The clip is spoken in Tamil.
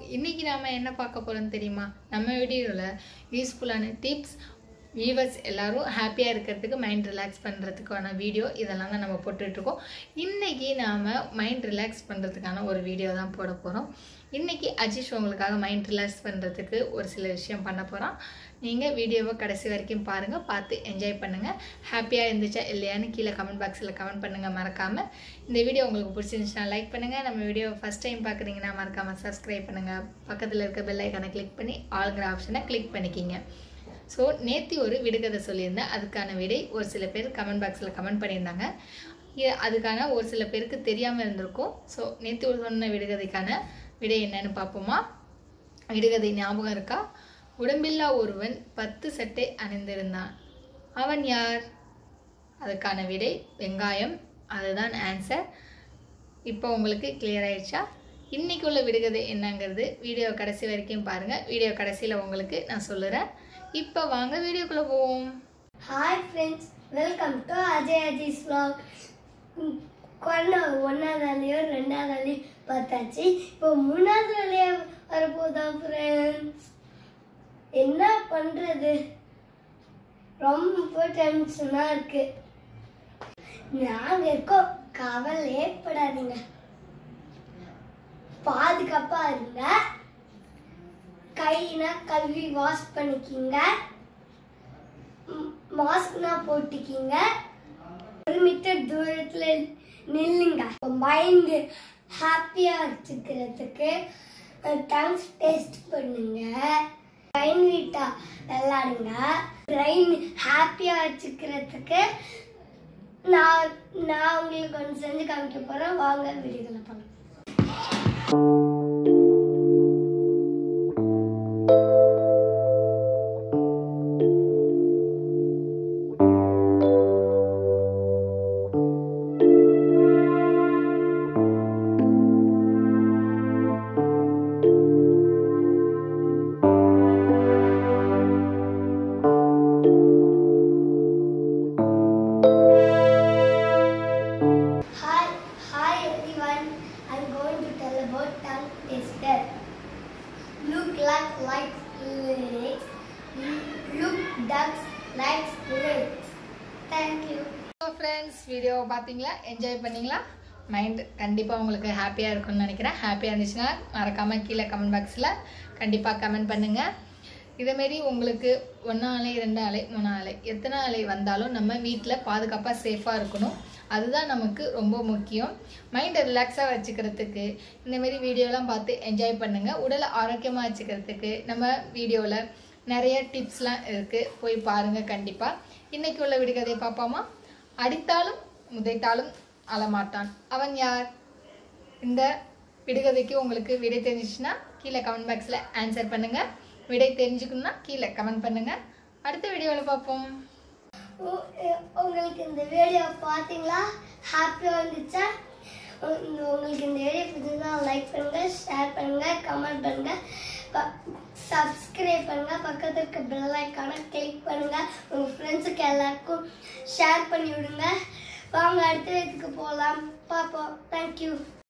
இன்றைக்கி நாம் என்ன பார்க்க போகிறோம்னு தெரியுமா நம்ம வீடியோவில் யூஸ்ஃபுல்லான டிப்ஸ் வீவர்ஸ் எல்லாரும் ஹாப்பியாக இருக்கிறதுக்கு மைண்ட் ரிலாக்ஸ் பண்ணுறதுக்கான வீடியோ இதெல்லாம் தான் நம்ம போட்டுட்ருக்கோம் இன்றைக்கி நாம் மைண்ட் ரிலாக்ஸ் பண்ணுறதுக்கான ஒரு வீடியோ தான் போட போகிறோம் இன்றைக்கி அஜிஷ் உங்களுக்காக மைண்ட் ரிலாக்ஸ் பண்ணுறதுக்கு ஒரு சில விஷயம் பண்ண போகிறோம் நீங்கள் வீடியோவை கடைசி வரைக்கும் பாருங்கள் பார்த்து என்ஜாய் பண்ணுங்கள் ஹாப்பியாக இருந்துச்சா இல்லையான்னு கீழே கமெண்ட் பாக்ஸில் கமெண்ட் பண்ணுங்கள் மறக்காமல் இந்த வீடியோ உங்களுக்கு பிடிச்சிருந்துச்சுன்னா லைக் பண்ணுங்கள் நம்ம வீடியோ ஃபஸ்ட் டைம் பார்க்குறீங்கன்னா மறக்காமல் சப்ஸ்கிரைப் பண்ணுங்கள் பக்கத்தில் இருக்க பெல் ஐக்கானை கிளிக் பண்ணி ஆளுங்கிற ஆப்ஷனை கிளிக் பண்ணிக்கிங்க ஸோ நேத்தி ஒரு விடுகதை சொல்லியிருந்தேன் அதுக்கான விடை ஒரு சில பேர் கமெண்ட் பாக்ஸில் கமெண்ட் பண்ணியிருந்தாங்க இ- அதுக்கான ஒரு சில பேருக்கு தெரியாமல் இருந்திருக்கும் ஸோ நேத்தி ஒரு சொன்ன விடுகதைக்கான விடை என்னன்னு பார்ப்போமா விடுகதை ஞாபகம் இருக்கா உடம்பில்லா ஒருவன் பத்து சட்டை அணிந்திருந்தான் அவன் யார் அதுக்கான விடை வெங்காயம் அதுதான் ஆன்சர் இப்போ உங்களுக்கு clear ஆயிடுச்சா இன்னைக்கு உள்ள விடுகதை என்னங்கிறது வீடியோ கடைசி வரைக்கும் பாருங்கள் வீடியோ கடைசியில் உங்களுக்கு நான் சொல்லுறேன் இப்போ வாங்க வீடியோக்குள்ளே போவோம் hi friends welcome to Ajay Ajis vlog ம், கொரோனா ஒன்றாவது வேலையும் ரெண்டாவது வேலையும் பார்த்தாச்சு இப்போ மூணாவது வேலையை வரப்போதா ஃப்ரெண்ட்ஸ் என்ன பண்ணுறது ரொம்ப டென்ஷனாக இருக்கு நாங்கள் இருக்கோம் கவலையே படாதீங்க பாதுகாப்பாக இருங்க கைனா கழுவி வாஷ் பண்ணிக்கிங்க மாஸ்க்னா போட்டுக்கிங்க ஒரு மீட்டர் தூரத்துல நில்லுங்க மைண்ட் ஹாப்பியா வச்சுக்கிறதுக்கு டங்ஸ் டெஸ்ட் பண்ணுங்க பிரைன் வீட்டா விளையாடுங்க பிரைன் ஹாப்பியா வச்சுக்கிறதுக்கு நான் நான் உங்களுக்கு ஒன்று செஞ்சு காமிக்க போறேன் வாங்க வீடியோவில் பண்ணலாம் Hi, hi everyone. I'm going to tell about tongue twister. Look like like legs. Look ducks like legs. Thank you. So friends வீடியோவை பார்த்தீங்களா என்ஜாய் பண்ணீங்களா மைண்ட் கண்டிப்பாக உங்களுக்கு ஹாப்பியாக இருக்கும்னு நினைக்கிறேன் ஹாப்பியாக இருந்துச்சுன்னா மறக்காமல் கீழே கமெண்ட் பாக்ஸில் கண்டிப்பாக கமெண்ட் பண்ணுங்கள் இதேமாரி உங்களுக்கு ஒன்றா அலை ரெண்டு அலை மூணு அலை எத்தனை அலை வந்தாலும் நம்ம வீட்டில் பாதுகாப்பாக சேஃபாக இருக்கணும் அதுதான் நமக்கு ரொம்ப முக்கியம் மைண்டை ரிலாக்ஸாக வச்சுக்கிறதுக்கு இந்தமாரி வீடியோலாம் பார்த்து என்ஜாய் பண்ணுங்கள் உடலை ஆரோக்கியமாக வச்சுக்கிறதுக்கு நம்ம வீடியோவில் நிறைய டிப்ஸ்லாம் இருக்குது போய் பாருங்கள் கண்டிப்பாக இன்றைக்கி உள்ள விடுகதையை பார்ப்போமா அடித்தாலும் முதைத்தாலும் அழமாட்டான் அவன் யார் இந்த விடுகதைக்கு உங்களுக்கு விடை தெரிஞ்சிச்சுன்னா கீழே கமெண்ட் பாக்ஸில் ஆன்சர் பண்ணுங்கள் விடை தெரிஞ்சுக்கணும்னா கீழே கமெண்ட் பண்ணுங்கள் அடுத்த வீடியோவில் பார்ப்போம் உ- உ- உங்களுக்கு இந்த வீடியோ பார்த்தீங்களா ஹாப்பியாக இருந்துச்சா உ- உங்களுக்கு இந்த வீடியோ பிடிச்சிருந்தா லைக் பண்ணுங்க ஷேர் பண்ணுங்க கமெண்ட் பண்ணுங்க சப்ஸ்கிரைப் பண்ணுங்க பக்கத்துல இருக்க பெல் ஐக்கானை கிளிக் பண்ணுங்க உங்க ஃப்ரெண்ட்ஸுக்கு எல்லாருக்கும் ஷேர் பண்ணி விடுங்க வாங்க அடுத்த வீட்டுக்கு போகலாம் பார்ப்போம் தேங்க்யூ